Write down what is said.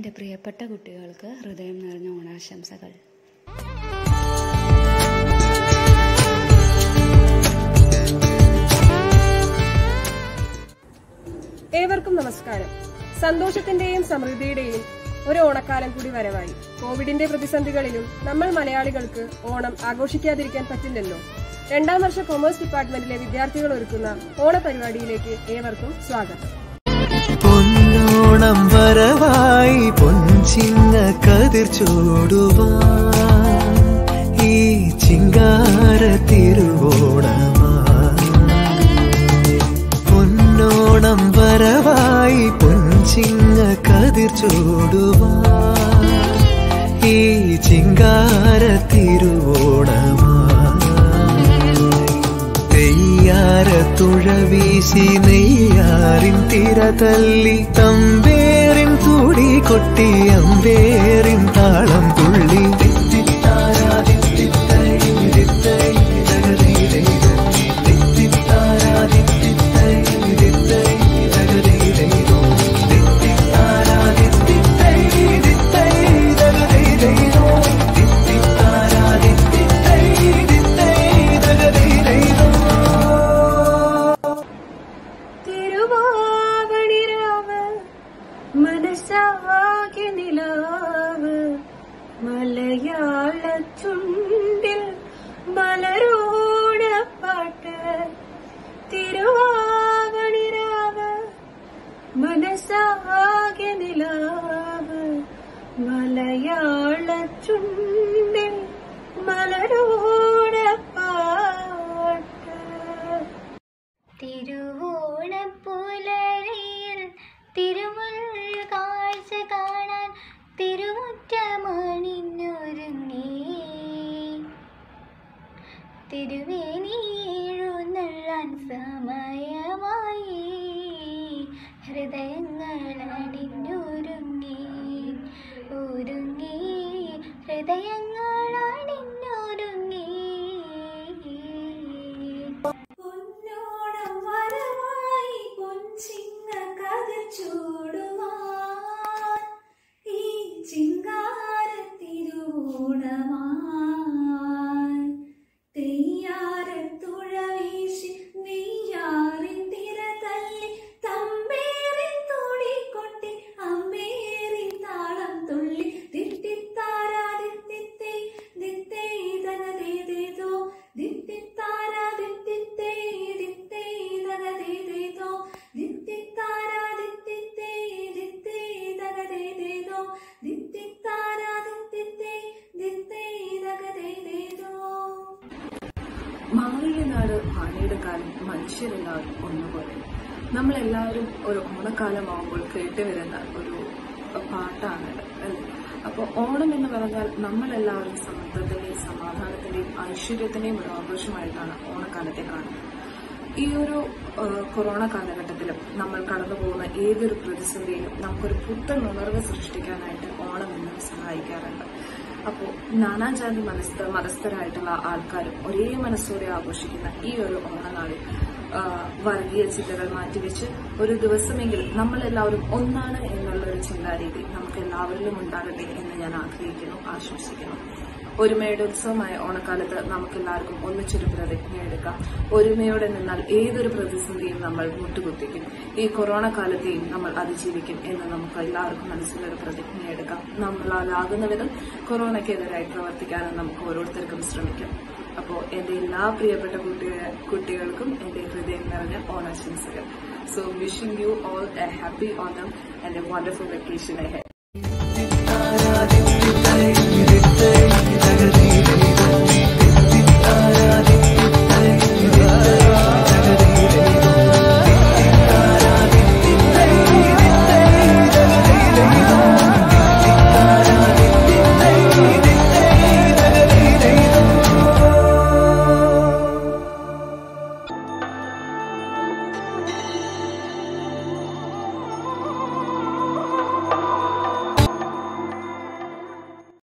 എൻ്റെ പ്രിയപ്പെട്ട കുട്ടികൾക്ക് ഹൃദയം നിറഞ്ഞ ഓണാശംസകൾ ഏവർക്കും നമസ്കാരം സന്തോഷത്തിന്റെയും സമൃദ്ധിയുടെയും ഒരു ഓണക്കാലം കൂടി വരവായി കോവിഡിന്റെ പ്രതിസന്ധികളിലും നമ്മൾ മലയാളികൾക്ക് ഓണം ആഘോഷിക്കാതിരിക്കാൻ പറ്റില്ലല്ലോ രണ്ടാം വർഷ കൊമേഴ്സ് ഡിപ്പാർട്ട്മെന്റിലെ വിദ്യാർത്ഥികൾ ഒരുക്കുന്ന ഓണപരിപാടിയിലേക്ക് ഏവർക്കും സ്വാഗതം പൊന്നോണം വരവായി പൊൻചിങ്ങ കതിർ ചൂടുവാൻ ഈ ചിങ്കാര തിരുവോണമായി പൊന്നോണം വരവായി പൊൻചിങ്ങ കതിർ ചൂടുവാൻ ഈ ചിങ്കാര തിരുവോണമായി തെയ്യാര തുഴ വീശി നെയ്യാറിൻ തിര തല്ലി തമ്പേറിൻ തുടി കൊട്ടി അമ്പേറിൻ താളം തുള്ളി തിരുവാവണിരാവ് മനസ്സാകെ നിലാവ് മലയാള ചുണ്ടിൽ മലരോണപ്പാട്ട് തിരുവാവണിരാവ് മനസ്സാകെ നിലാവ് മലയാള ചുണ്ടിൽ മലരോണപ്പാട്ട് തിരുവോണപ്പുലരിയിൽ തിരുമുൽ കാഴ്ച കാണാൻ തിരുമുറ്റമണിഞ്ഞൊരുങ്ങി തിരുവേനിയെഴുന്നള്ളാൻ സമയമായി ഹൃദയങ്ങൾ അണിഞ്ഞൊരുങ്ങി ഒരുങ്ങി ഹൃദയങ്ങൾ അണിഞ്ഞൊരുങ്ങി പൊന്നോണം വരവായി പൊൻചിങ്ങ കതിർ ചൂടുവാൻ ഈ ചിങ്കാര തിരുവോണമായി തെയ്യാര തുഴ വീശി നെയ്യാറിൻ തിര തല്ലി തമ്പേറിൻ തുടി കൊട്ടി അമ്പേറിൻ താളം തുള്ളി തിത്തിത്താരാ തിത്തിത്തേ ദിത്തേ തനതേതേതോ ദിത്തിത്താരാ ദിത്തിത്തേ ദിത്തേ തനതേതേതോ ദിത്തിത്താരാ ദിത്തിത്തേ ദിത്തേ തനതേതേതോ ദിത്തിത്താരാ ദിത്തിത്തേ ദിത്തേ തകതേതേതോ മാവേലിനാട് ആനയുടെ കാലം മനുഷ്യരെല്ലാവരും ഒന്നുപോലെ നമ്മളെല്ലാവരും ഒരു ഓണക്കാലമാകുമ്പോൾ കേട്ടുവരുന്ന ഒരു പാട്ടാണ് അല്ലേ അപ്പോൾ ഓണം എന്ന് പറഞ്ഞാൽ നമ്മളെല്ലാവരും സമൃദ്ധത്തിന്റെയും സമാധാനത്തിന്റെയും ഐശ്വര്യത്തിന്റെയും ഒരു ആഘോഷമായിട്ടാണ് ഓണക്കാലത്തെ കാണുന്നത് ഈ ഒരു ആ, കൊറോണ കാലഘട്ടത്തിലും നമ്മൾ കടന്നു പോകുന്ന ഏതൊരു പ്രതിസന്ധിയിലും നമുക്കൊരു പുത്തൻ ഉണർവ് സൃഷ്ടിക്കാനായിട്ട് ഓണം എന്നും സഹായിക്കാറുണ്ട് അപ്പോൾ നാനാജാതി മനസ്ഥ മതസ്ഥരായിട്ടുള്ള ആൾക്കാരും ഒരേ മനസ്സോടെ ആഘോഷിക്കുന്ന ഈ ഒരു ഓണനാളിൽ ആ, വർഗീയ ചിന്തകൾ മാറ്റിവെച്ച് ഒരു ദിവസമെങ്കിലും നമ്മളെല്ലാവരും ഒന്നാണ് എന്നുള്ള ഒരു ചിന്താരീതി നമുക്ക് എല്ലാവരിലും ഉണ്ടാകട്ടെ എന്ന് ഞാൻ ആഗ്രഹിക്കുന്നു ആശംസിക്കുന്നു ഒരുമയുടെ ഉത്സവമായ ഓണക്കാലത്ത് നമുക്കെല്ലാവർക്കും ഒന്നിച്ചൊരു പ്രതിജ്ഞ എടുക്കാം ഒരുമയോടെ നിന്നാൽ ഏതൊരു പ്രതിസന്ധിയും നമ്മൾ മുട്ടുകുത്തിക്കും ഈ കൊറോണ കാലത്തെയും നമ്മൾ അതിജീവിക്കും എന്ന് നമുക്ക് എല്ലാവർക്കും മനസ്സിലൊരു പ്രതിജ്ഞ എടുക്കാം നമ്മളാലാകുന്ന വിധം കൊറോണയ്ക്കെതിരായി പ്രവർത്തിക്കാനും നമുക്ക് ഓരോരുത്തർക്കും ശ്രമിക്കാം അപ്പോൾ എന്റെ എല്ലാ പ്രിയപ്പെട്ട കുട്ടിക- കുട്ടികൾക്കും എന്റെ ഹൃദയം നിറഞ്ഞ ഓണാശംസകൾ so wishing you all a happy Onam and a wonderful vacation ahead